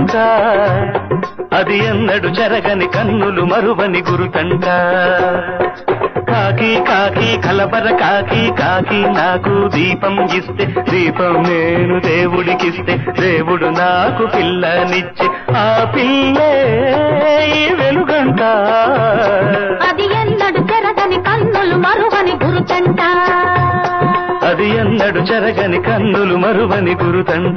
వెలుగంట అది ఎన్నడు చెరగని కన్నులు మరువని గురుతంట కాకి కాకి కలబర కాకి కాకి నాకు దీపం ఇస్తే దీపం నేను దేవుడికిస్తే దేవుడు నాకు పిల్లనిచ్చే ఆ పిల్లే ఈ వెలుగంట అది ఎన్నడు చెరగని కన్నులు మరువని గురుతంట అది ఎన్నడు చెరగని కన్నులు మరువని గురుతంట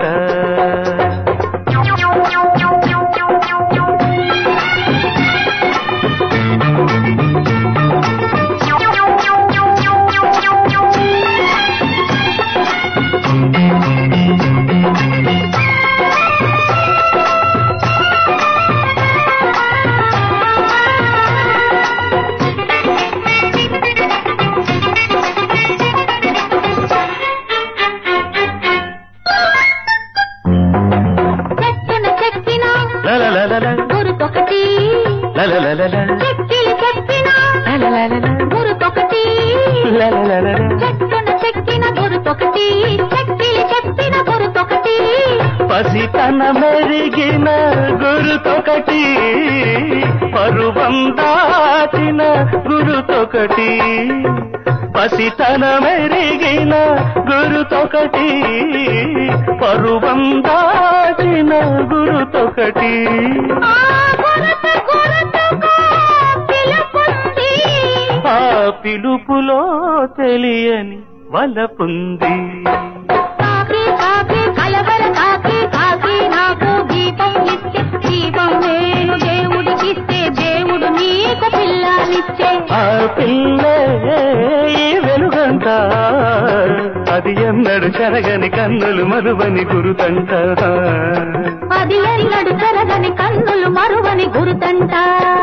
చెట్టున చెక్కిన లలలలల, గురుతొకటి లలలలల, చెక్కిలి చెప్పిన లలలలల, గురుతొకటి లలలలల. చెట్టున చెక్కిన గురుతొకటి చెక్కిలి చెప్పిన గురుతొకటి పసితన మెరిగిన గురుతొకటి పరువం దాచిన గురుతొకటి పసితన మెరిగిన గురుతొకటి పరువం దాచిన గురుతొకటి ఆ గురుతు గురుతుగా పిలుపుంది ఆ పిలుపులో తెలియని వలపుంది కాకి కాకి కలవర కాకి కాకి నాకు దీపం ఇస్తే దీపం నేను దేవుడికిస్తే దేవుడు నీకు పిల్లనిచ్చే ఆ పిల్ల ఈ వెలుగంట అది ఎన్నడు చెరగని కన్నులు మరువని గురుతంట అది ఎన్నడు చెరగని కన్నులు మరువని గురుతంట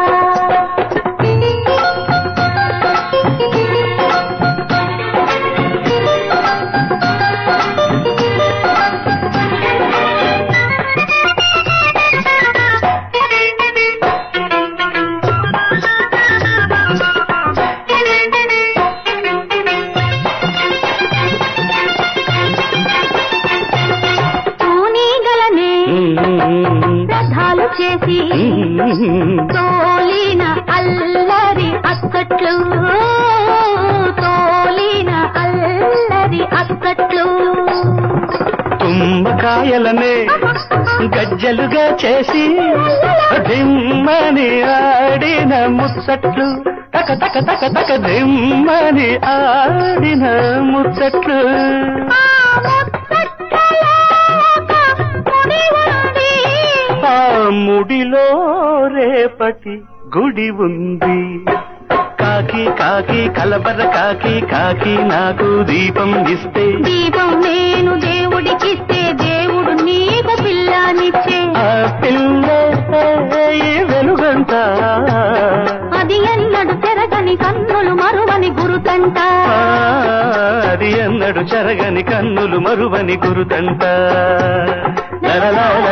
తూనీగలనే రథాలు చేసి తోలిన అల్లరి అక్కట్లు తోలిన అల్లరి అక్కట్లు తుమ్మకాయలనే గజ్జలుగా చేసి దిమ్మని ఆడిన ముచ్చట్లు తక తక తక తక దిమ్మని ఆడిన ముచ్చట్లు ఆ ముచ్చట్లలో ఒక ముడి ఉంది. ఆ ముడిలో రేపటి గుడి ఉంది కాకి కాకి కలబర కాకి కాకి నాకు దీపం ఇస్తే దీపం నేను దేవుడికిస్తే దేవుడు నీకు పిల్లనిచ్చే ఆ పిల్ల ఈ వెలుగంట అది ఎన్నడు చెరగని కన్నులు మరువని గురుతంట ఆ, అది ఎన్నడు చెరగని కన్నులు మరువని గురుతంట లలలాల